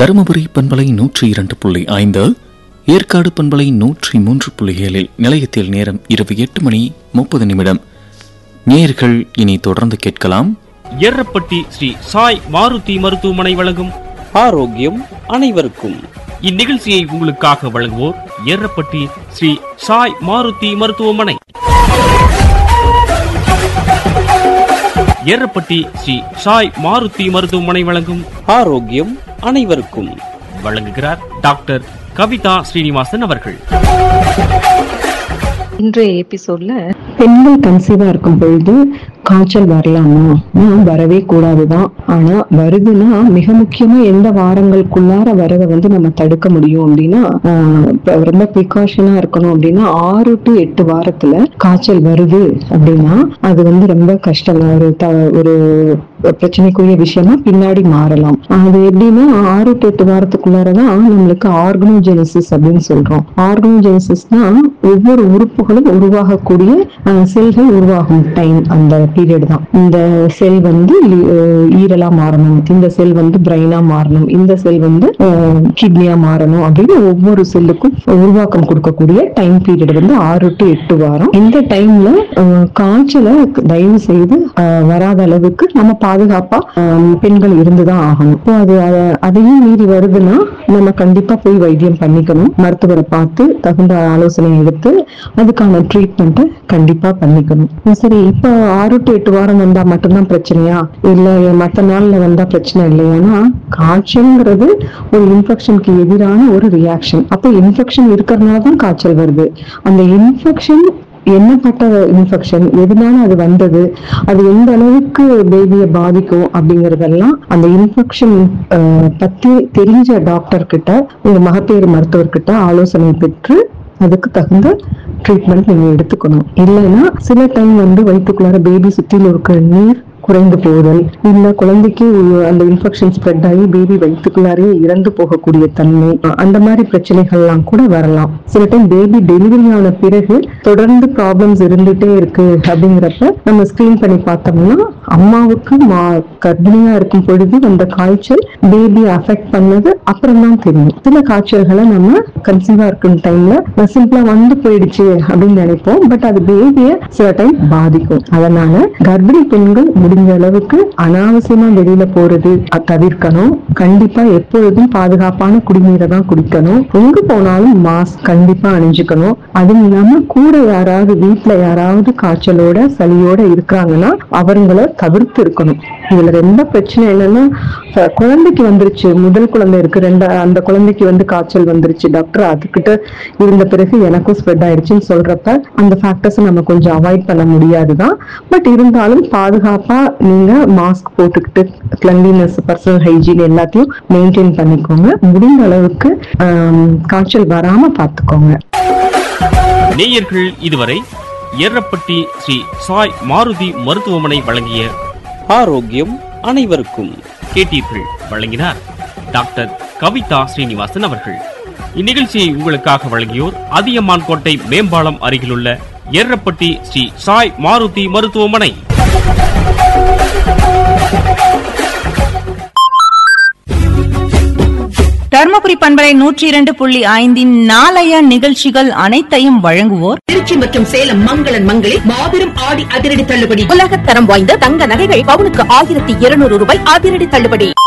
தருமபுரி பண்பலை நூற்றி இரண்டு புள்ளி ஐந்து ஏற்காடு பண்பலை நூற்றி மூன்று புள்ளி ஏழில் நிலையத்தில் நேரம் இரவு எட்டு மணி முப்பது நிமிடம் நேர்கள் இனி தொடர்ந்து கேட்கலாம் எர்ரப்பட்டி ஸ்ரீ சாய் மாருதி மருத்துவமனை வழங்கும் ஆரோக்கியம் அனைவருக்கும் இந்நிகழ்ச்சியை உங்களுக்காக வழங்குவோர் எர்ரப்பட்டி ஸ்ரீ சாய் மாருதி மருத்துவமனை எர்ரப்பட்டி ஸ்ரீ சாய் மாருதி மருத்துவமனை வழங்கும் ஆரோக்கியம் அனைவருக்கும் வழங்குகிறார் டாக்டர் கவிதா ஸ்ரீனிவாசன் அவர்கள் இன்றைய எபிசோட்ல பெண்கள் கன்சீவா இருக்கும் பொழுது காய்ச்சல் வரலாமா ஆனா, வரவே கூடாதுதான் ஆனா வருதுன்னா மிக முக்கியமா எந்த வாரங்களுக்குள்ளார வரதை வந்து நம்ம தடுக்க முடியும் அப்படின்னா ஆஹ், இப்ப ரொம்ப ப்ரிகாஷனா இருக்கணும் அப்படின்னா ஆறு டு எட்டு வாரத்துல காய்ச்சல் வருது அப்படின்னா அது வந்து ரொம்ப கஷ்டம் ஒரு த ஒரு பிரச்சனைக்குரிய விஷயமா பின்னாடி மாறலாம் அது எப்படின்னா ஆறு டு எட்டு வாரத்துக்குள்ளாரதான் நம்மளுக்கு ஆர்கனோஜெனிசிஸ் அப்படின்னு சொல்றோம் ஆர்கனோஜெனிசிஸ்னா ஒவ்வொரு உறுப்புகளும் உருவாகக்கூடிய அஹ், செல்கள் உருவாகும் டைம் அந்த பீரியட் தான் இந்த செல் வந்து லி- அஹ், ஈரலா மாறணும் இந்த செல் வந்து பிரெயினா மாறணும் இந்த செல் வந்து கிட்னியா மாறணும் அப்படின்னு ஒவ்வொரு செல்லுக்கும் உருவாக்கம் கொடுக்கக்கூடிய டைம் பீரியட் வந்து ஆறு டு எட்டு வாரம் இந்த டைம்ல காய்ச்சலை தயவு செய்து அஹ், வராத அளவுக்கு நம்ம பாதுகாப்பா அஹ், பெண்கள் இருந்துதான் ஆகணும் இப்போ அது அத- அதையும் மீறி வருதுன்னா நம்ம கண்டிப்பா போய் வைத்தியம் பண்ணிக்கணும் மருத்துவரை பார்த்து தகுந்த ஆலோசனை எடுத்து அதுக்கான ட்ரீட்மெண்ட்டை கண்டிப்பா பண்ணிக்கணும் சரி இப்போ ஆறு டு எட்டு வாரம் வந்தா மட்டும்தான் பிரச்சனையா இல்ல மற்ற நாள்ல வந்தா பிரச்சனை இல்லையானா காய்ச்சல்ங்கிறது ஒரு இன்ஃபெக்ஷனுக்கு எதிரான ஒரு ரியாக்ஷன் அப்போ இன்ஃபெக்ஷன் இருக்கிறதுனால தான் காய்ச்சல் வருது அந்த இன்ஃபெக்ஷன் என்னப்பட்ட இன்ஃபெக்ஷன் எதனால அது வந்தது அது எந்த அளவுக்கு பேபியை பாதிக்கும் அப்படிங்கறதெல்லாம் அந்த இன்ஃபெக்ஷன் பத்தி தெரிஞ்ச டாக்டர் கிட்ட ஒரு மகப்பேறு மருத்துவர் கிட்ட ஆலோசனை பெற்று அதுக்கு தகுந்த ட்ரீட்மெண்ட் நீங்க எடுத்துக்கணும் இல்லைன்னா சில டைம் வந்து வயிற்றுக்குள்ளார பேபி சுத்தியில் இருக்க நீர் குறைந்து போதல் இல்ல குழந்தைக்கு அந்த இன்ஃபெக்ஷன் ஸ்ப்ரெட் ஆகி பேபி வயிற்றுக்குள்ளாரே இறந்து போகக்கூடிய தன்மை அந்த மாதிரி பிரச்சனைகள்லாம் கூட வரலாம் சில டைம் பேபி டெலிவரி ஆன பிறகு தொடர்ந்து ப்ராப்ளம்ஸ் இருந்துட்டே இருக்கு அப்படிங்கிறப்ப நம்ம ஸ்கிரீன் பண்ணி பார்த்தோம்னா அம்மாவுக்கு மா கர்ப்பிணியா இருக்கும் பொழுது அந்த காய்ச்சல் பேபி அஃபெக்ட் பண்ணது அப்புறம் தான் தெரியும் சில காய்ச்சல்களை நம்ம கன்சீவா இருக்கும் டைம்ல சிம்பிளா வந்து போயிடுச்சு அப்படின்னு நினைப்போம் பட் அது பேபிய சில டைம் பாதிக்கும் அதனால கர்ப்பிணி பெண்கள் முடிஞ்ச அளவுக்கு அனாவசியமா வெளியில போறது அ- தவிர்க்கணும் கண்டிப்பா எப்பொழுதும் பாதுகாப்பான குடிநீரை தான் குடிக்கணும் எங்க போனாலும் மாஸ்க் கண்டிப்பா அணிஞ்சுக்கணும் அதுவும் இல்லாம கூட யாராவது வீட்ல யாராவது காய்ச்சலோட சளியோட இருக்கிறாங்கன்னா அவங்கள தவிர்த்து இருக்கணும் இதுல ரொம்ப பிரச்சனை என்னன்னா அஹ், குழந்தைக்கு வந்துருச்சு முதல் குழந்தை இருக்கு ரெண்டா அந்த குழந்தைக்கு வந்து காய்ச்சல் வந்துருச்சு டாக்டர் அதுகிட்ட இருந்த பிறகு எனக்கும் ஸ்ப்ரெட் ஆயிடுச்சுன்னு சொல்றப்ப அந்த ஃபேக்டர்ஸ் நம்ம கொஞ்சம் அவாய்ட் பண்ண முடியாதுதான் பட் இருந்தாலும் பாதுகாப்பா நீங்க மாஸ்க் போட்டுக்கிட்டு கிளன்லினஸ் பர்சனல் ஹைஜீன் எல்லாத்தையும் மெயின்டைன் பண்ணிக்கோங்க முடிந்த அளவுக்கு ஆம், காய்ச்சல் வராம பார்த்துக்கோங்க நேயர்கள் இதுவரை எர்ரப்பட்டி ஸ்ரீ சாய் மாருதி மருத்துவமனை வழங்கிய ஆரோக்கியம் அனைவருக்கும் கேட்டீர்கள் வழங்கினார் டாக்டர் கவிதா ஸ்ரீனிவாசன் அவர்கள் இந்நிகழ்ச்சியை உங்களுக்காக வழங்கியோர் அதியமான் கோட்டை மேம்பாலம் அருகிலுள்ள எர்ரப்பட்டி ஸ்ரீ சாய் மாருதி மருத்துவமனை தர்மபுரி பண்பலை நூற்றி இரண்டு புள்ளி ஐந்தின் நாளைய நிகழ்ச்சிகள் அனைத்தையும் வழங்குவோர் திருச்சி மற்றும் சேலம் மங்களன் மங்களில் மாபெரும் ஆடி அதிரடி தள்ளுபடி உலகத்தரம் வாய்ந்த தங்க நகைகள் பவுனுக்கு ஆயிரத்தி இருநூறு ரூபாய் அதிரடி தள்ளுபடி